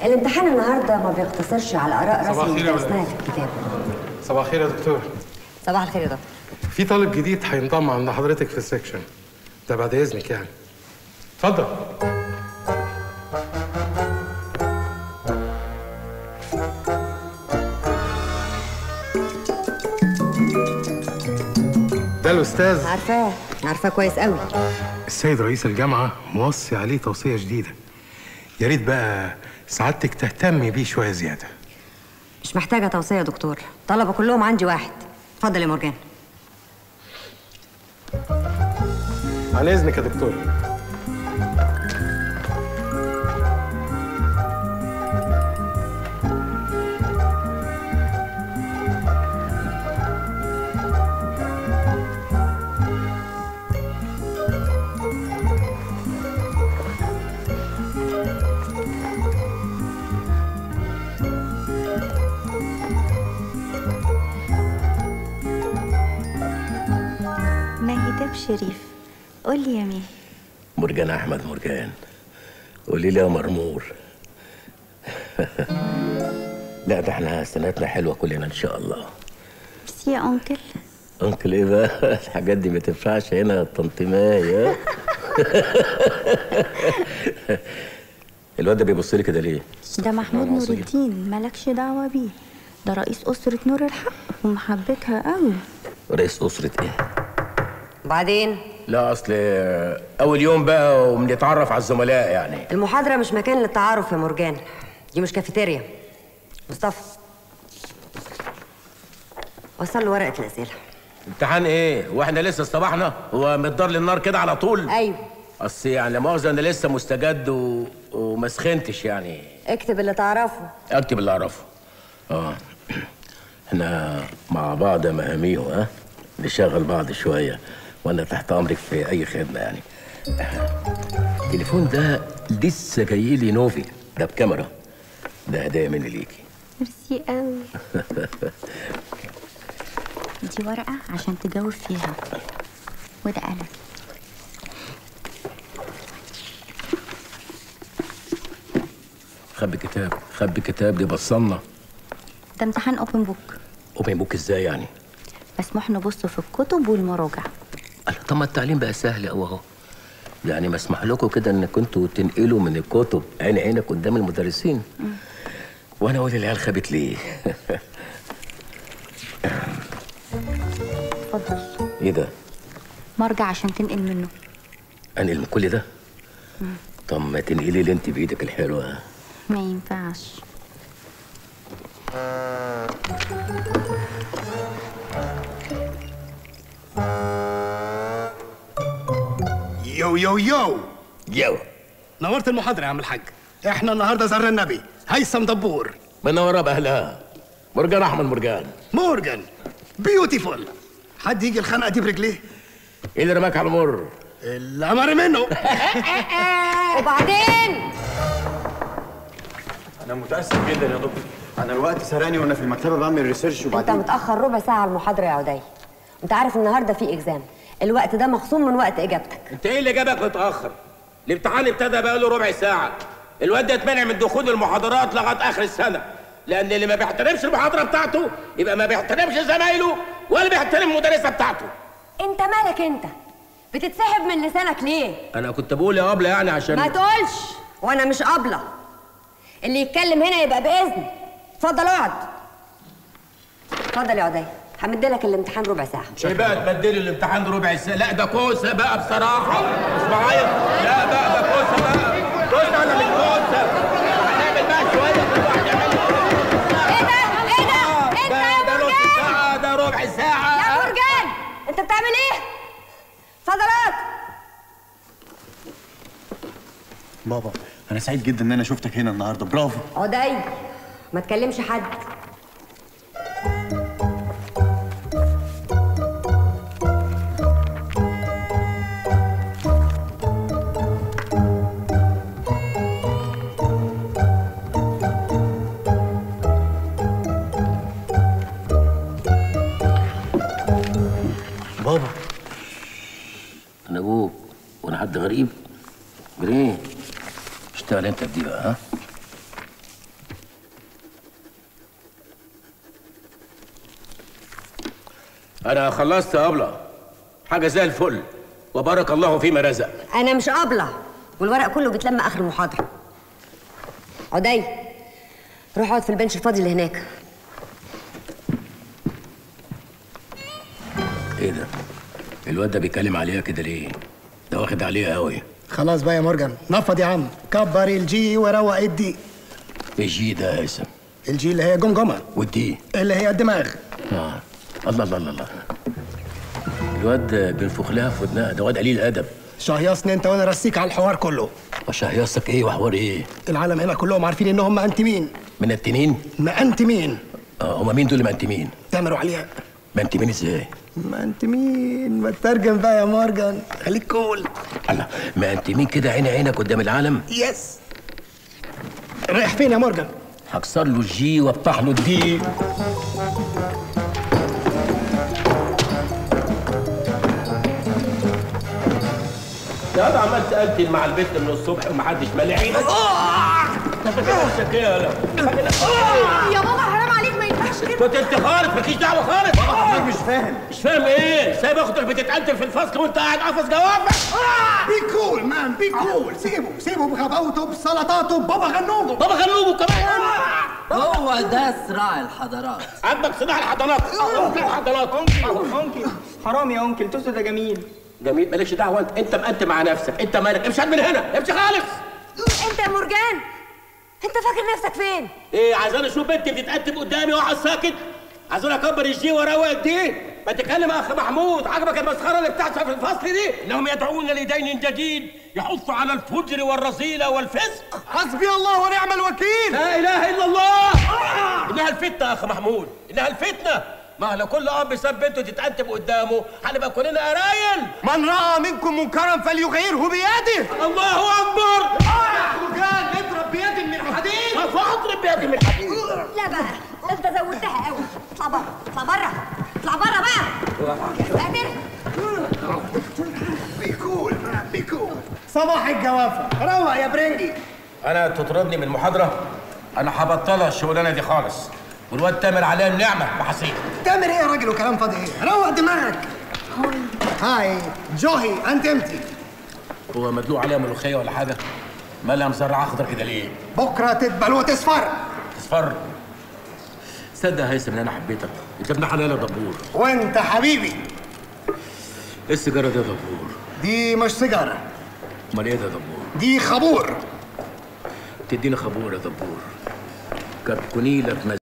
الامتحان النهارده ما بيقتصرش على اراء صباح رسمي الخير يا درسناها ولاد. في الكتاب صباح الخير يا دكتور صباح الخير يا دكتور في طالب جديد هينضم عند حضرتك في السكشن ده بعد اذنك يعني اتفضل ده الاستاذ عارفاه عارفاه كويس قوي السيد رئيس الجامعه موصي عليه توصيه جديده يا ريت بقى سعادتك تهتمي بيه شويه زياده مش محتاجه توصيه يا دكتور طلبه كلهم عندي واحد اتفضل يا مرجان على اذنك يا دكتور مهدب شريف قولي يا ماهي مرجان احمد مرجان قولي لي يا مرمور لا ده احنا سنتنا حلوه كلنا ان شاء الله ميرسي يا انكل انكل ايه بقى الحاجات دي ما تنفعش هنا يا طنط ماي ها؟ الواد ده بيبص لي كده ليه ده محمود نور عظيم. الدين مالكش دعوة بيه ده رئيس أسرة نور الحق ومحبتها قوي رئيس اسره ايه وبعدين لا اصل اول يوم بقى وبنتعرف على الزملاء يعني المحاضره مش مكان للتعارف يا مرجان دي مش كافيتيريا مصطفى وصل له ورقه الاسئله امتحان ايه واحنا لسه صباحنا هو متدار للنار كده على طول ايوه اصل يعني لا مؤاخذه انا لسه مستجد و... وما سخنتش يعني اكتب اللي تعرفه اكتب اللي اعرفه اه احنا مع بعض يا مهاميو ها نشغل بعض شويه وانا تحت امرك في اي خدمه يعني التليفون ده لسه جاي لي نوفي ده بكاميرا ده هدايا مني ليكي ميرسي قوي دي ورقة عشان تجاوب فيها وده قلم خبي كتاب خبي كتاب دي بصلنا ده امتحان اوبن بوك اوبن بوك ازاي يعني مسموح نبص في الكتب والمراجع الله، طب ما التعليم بقى سهل قوي اهو يعني مسمح لكم كده ان كنتوا تنقلوا من الكتب عين عينك قدام المدرسين وانا اقول العيال خابت ليه اتفضل ايه ده مرجع عشان تنقل منه انقل من كل ده طب ما تنقلي لي انت بايدك الحلوه ما ينفعش يو يو يو يو نورت المحاضرة يا عم الحاج احنا النهارده زرنا النبي هيثم دبور منوره باهلها مرجان احمد مرجان مورجان بيوتيفول حد يجي الخنقة دي برجليه ايه اللي رماك على المر الأمر منه وبعدين انا متاسف جدا يا دكتور انا الوقت سرقني وانا في المكتبه بعمل ريسيرش انت وبعدين متاخر ربع ساعه على المحاضره يا عدي انت عارف النهارده في اكزام الوقت ده مخصوم من وقت اجابتك انت ايه اللي جابك متاخر الامتحان ابتدى بقاله ربع ساعه الواد ده اتمنع من دخول المحاضرات لغايه اخر السنه لان اللي ما بيحترمش المحاضره بتاعته يبقى ما بيحترمش زمايله ولا بيحترم المدرسه بتاعته انت مالك انت بتتسحب من لسانك ليه انا كنت بقول يا ابله يعني عشان ما تقولش وانا مش قابله اللي يتكلم هنا يبقى باذن اتفضل اقعد اتفضل يا عدي همدلك الامتحان ربع ساعه ايه بقى تبدلي الامتحان ربع ساعه لا ده كوسه بقى بصراحه مش معايا لا بقى ده كوسه بقى كوسه انا من كوسه هنعمل بقى شويه كل واحد يعمل ايه ده ايه ده انت ده يا ده نص مرجان ساعه ده ربع ساعه يا مرجان انت بتعمل ايه اتفضل اقعد بابا انا سعيد جدا ان انا شفتك هنا النهارده برافو عدي ما تكلمش حد بابا انا ابوك وانا حد غريب جريه اشتغل انت في دي بقى ها انا خلصت يا ابله حاجه زي الفل وبارك الله فيما رزق انا مش قابله والورق كله بيتلم اخر المحاضره عدي روح اقعد في البنش الفاضي اللي هناك ايه ده الواد ده بيتكلم عليها كده ليه ده واخد عليها قوي خلاص بقى يا مورجان نفض يا عم كبر الجي وروق الدي الجي ده يا اسم الجي اللي هي جمجمه والدي اللي هي الدماغ اه الله الله الله الله الواد بينفخ لها في ودنها ده واد قليل ادب شهيصني انت وانا رسيك على الحوار كله وشهيصك ايه وحوار ايه العالم هنا كلهم عارفين انهم مأنتمين من التنين مأنتمين اه هما مين دول مأنتمين تامروا عليها مأنتمين ازاي مأنتمين ما تترجم بقى يا مورجان خليك كول الله مأنتمين كده عين عينك قدام العالم يس رايح فين يا مورجان هكسر له الجي وافتح له الدي يا ده عمال تقتل مع البنت من الصبح ومحدش مالي عينك انت فاكر نفسك ايه يا لا؟ فاكر نفسك إيه؟ يا بابا حرام عليك ما ينفعش كده كنت انت خالص مالكيش دعوه خالص مش فاهم مش فاهم ايه سايب اختك بتتقتل في الفصل وانت قاعد قافص جوافك بي كول مان بي كول سيبه سيبه بغباوته بسلطاته بابا غنوجه بابا غنوجه كمان هو ده صراع الحضارات عندك صداع الحضانات الحضانات انكل حرام يا انكل توسو ده جميل جميل مالكش دعوه انت انت مقنت مع نفسك انت مالك امشي من هنا امشي خالص انت يا مرجان انت فاكر نفسك فين ايه عايزين اشوف بنت بتتقدم قدامي واقعد ساكت عايزين اكبر الجي واروق الدي ما تتكلم يا اخ محمود عجبك المسخره اللي بتحصل في الفصل دي انهم يدعون لدين جديد يحث على الفجر والرذيله والفسق حسبي الله ونعم الوكيل لا اله الا الله انها الفتنه يا اخ محمود انها الفتنه ما لو كل اب ساب بنته تتقدم قدامه هنبقى كلنا قرايل من راى منكم منكرا فليغيره بيده الله اكبر مرجان اضرب بيد من حديد فاضرب بيدي من الحديد لا بقى ده انت زودتها قوي اطلع بره اطلع بره اطلع بره بقى يا ساتر بيكول بيكول صباح الجوافه روق يا برنجي انا تطردني من المحاضره انا هبطلها الشغلانه دي خالص والواد تامر عليها النعمه وحسين تعمل ايه يا راجل وكلام فاضي ايه روق دماغك هاي جوهي انت امتي هو مدلوق عليها ملوخيه ولا حاجه مالها مسرعه اخضر كده ليه بكره تدبل وتصفر اصفر صدق يا هيثم ان انا حبيتك انت ابن حلال يا دبور وانت حبيبي ايه السيجاره دي يا دبور دي مش سيجاره امال ايه ده يا دبور دي خبور تديني خبور يا دبور كركونيله في